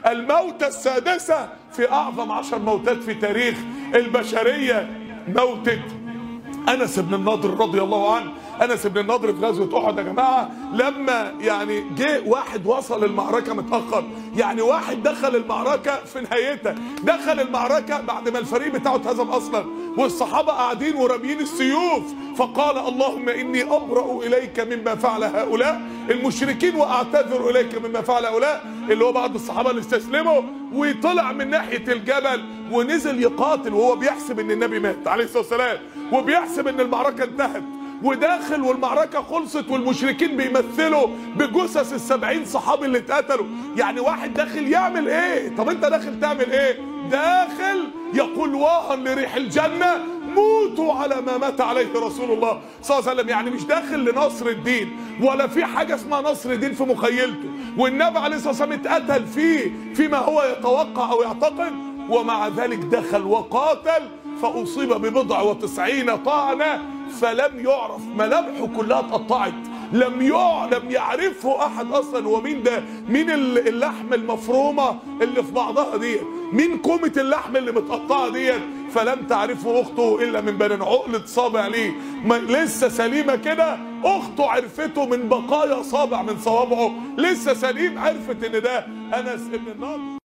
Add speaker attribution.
Speaker 1: الموتة السادسة في أعظم عشر موتات في تاريخ البشرية موتة انس بن النضر رضي الله عنه انس بن النضر في غزوه احد يا جماعه لما يعني جه واحد وصل المعركه متاخر يعني واحد دخل المعركه في نهايتها دخل المعركه بعد ما الفريق بتاعه اتهزم اصلا والصحابه قاعدين وراميين السيوف فقال اللهم اني ابرا اليك مما فعل هؤلاء المشركين واعتذر اليك مما فعل هؤلاء اللي هو بعض الصحابه اللي استسلموا وطلع من ناحيه الجبل ونزل يقاتل وهو بيحسب ان النبي مات عليه الصلاه والسلام وبيحسب ان المعركه انتهت وداخل والمعركة خلصت والمشركين بيمثلوا بجثث السبعين صحابي اللي اتقتلوا يعني واحد داخل يعمل ايه طب انت داخل تعمل ايه داخل يقول واها لريح الجنة موتوا على ما مات عليه رسول الله صلى الله عليه وسلم يعني مش داخل لنصر الدين ولا في حاجة اسمها نصر الدين في مخيلته والنبي عليه الصلاة والسلام اتقتل فيه فيما هو يتوقع او يعتقد ومع ذلك دخل وقاتل فأصيب ببضع وتسعين طعنة فلم يعرف ملامحه كلها اتقطعت لم يع... لم يعرفه احد اصلا هو مين ده مين اللحم المفرومه اللي في بعضها ديت مين كومه اللحم اللي متقطعه ديت فلم تعرفه اخته الا من بين عقله صابع ليه ما لسه سليمه كده اخته عرفته من بقايا صابع من صوابعه لسه سليم عرفت ان ده انس ابن النضر